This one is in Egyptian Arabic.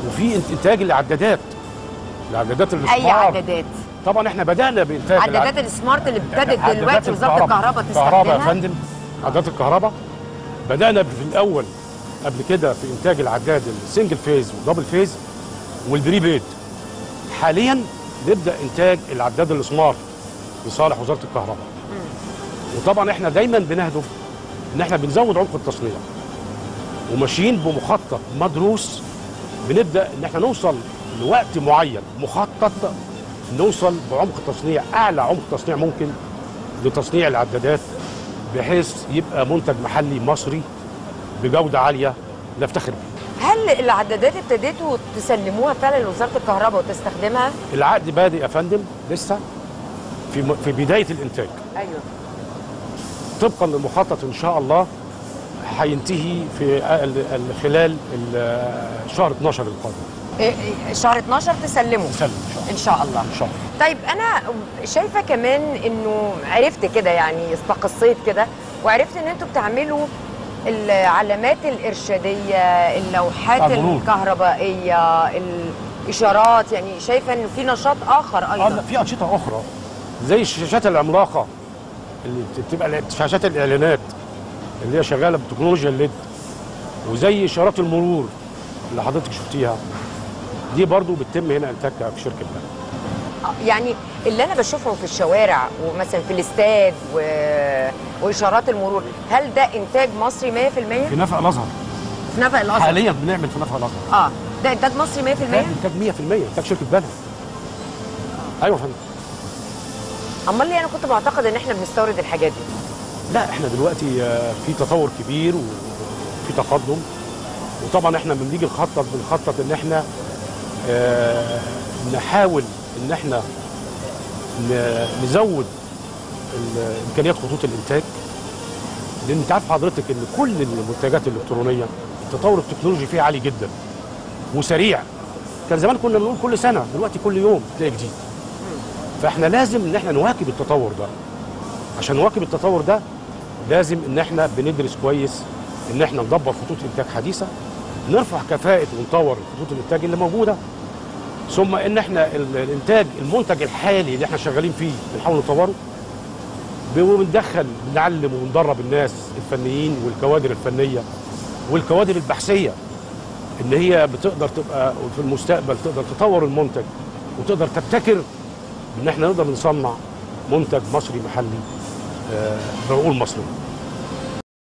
وفي إنت- انتاج العدادات العدادات اي السمارت عدادات طبعا احنا بدانا بانتاج عدادات السمارت اللي ابتدت عدادات دلوقتي وزاره الكهرباء الكهرباء يا تستخدمها فندم عدادات الكهرباء بدانا في الاول قبل كده في انتاج العداد السنجل فيز والدبل فيز والبريبيد حاليا نبدا انتاج العداد السمارت لصالح وزاره الكهرباء وطبعا احنا دايما بنهدف ان احنا بنزود عمق التصنيع وماشيين بمخطط مدروس بنبدا ان احنا نوصل لوقت معين مخطط نوصل بعمق تصنيع اعلى عمق تصنيع ممكن لتصنيع العدادات بحيث يبقى منتج محلي مصري بجوده عاليه نفتخر بيه. هل العدادات ابتديتوا تسلموها فعلا لوزاره الكهرباء وتستخدمها؟ العقد بادئ يا فندم لسه في م- في بدايه الانتاج ايوه طبقا للمخطط ان شاء الله هينتهي في ال- ال- خلال ال- شهر 12 القادم إيه إيه شهر 12 تسلموا نسلم ان شاء الله ان شاء الله ان شاء الله طيب انا شايفه كمان انه عرفت كده يعني استقصيت كده وعرفت ان انتوا بتعملوا العلامات الارشاديه اللوحات بتاع المرور. الكهربائيه الاشارات يعني شايفه انه في نشاط اخر اه ايضا لا، في انشطه اخرى زي الشاشات العملاقه اللي بتبقى شاشات الاعلانات اللي هي شغاله بتكنولوجيا الليد وزي اشارات المرور اللي حضرتك شفتيها دي برضو بتتم هنا انتاجها في شركه بقى. يعني اللي انا بشوفهم في الشوارع ومثلا في الاستاد و... واشارات المرور هل ده انتاج مصري 100% في نفق الازهر في نفق الازهر حاليا بنعمل في نفق الازهر اه ده انتاج مصري 100% ده انتاج 100% انتاج شركه بنها ايوه يا فندم امال ليه انا كنت معتقد ان احنا بنستورد الحاجات دي لا احنا دلوقتي آه، في تطور كبير وفي تقدم وطبعا احنا لما بنيجي نخطط بنخطط ان احنا آه، نحاول ان احنا ن- نزود ال- امكانيات خطوط الانتاج لان انت عارف حضرتك ان كل المنتجات الالكترونيه التطور التكنولوجي فيها عالي جدا وسريع كان زمان كنا بنقول كل سنه دلوقتي كل يوم تلاقي جديد فاحنا لازم ان احنا نواكب التطور ده عشان نواكب التطور ده لازم ان احنا بندرس كويس ان احنا ندبر خطوط انتاج حديثه نرفع كفاءه ونطور خطوط الانتاج اللي موجوده ثم ان احنا ال- الانتاج المنتج الحالي اللي احنا شغالين فيه بنحاول نطوره ب- وبندخل بنعلم وندرب الناس الفنيين والكوادر الفنيه والكوادر البحثيه ان هي بتقدر تبقى في المستقبل تقدر تطور المنتج وتقدر تبتكر ان احنا نقدر نصنع منتج مصري محلي آه، بنقول مصري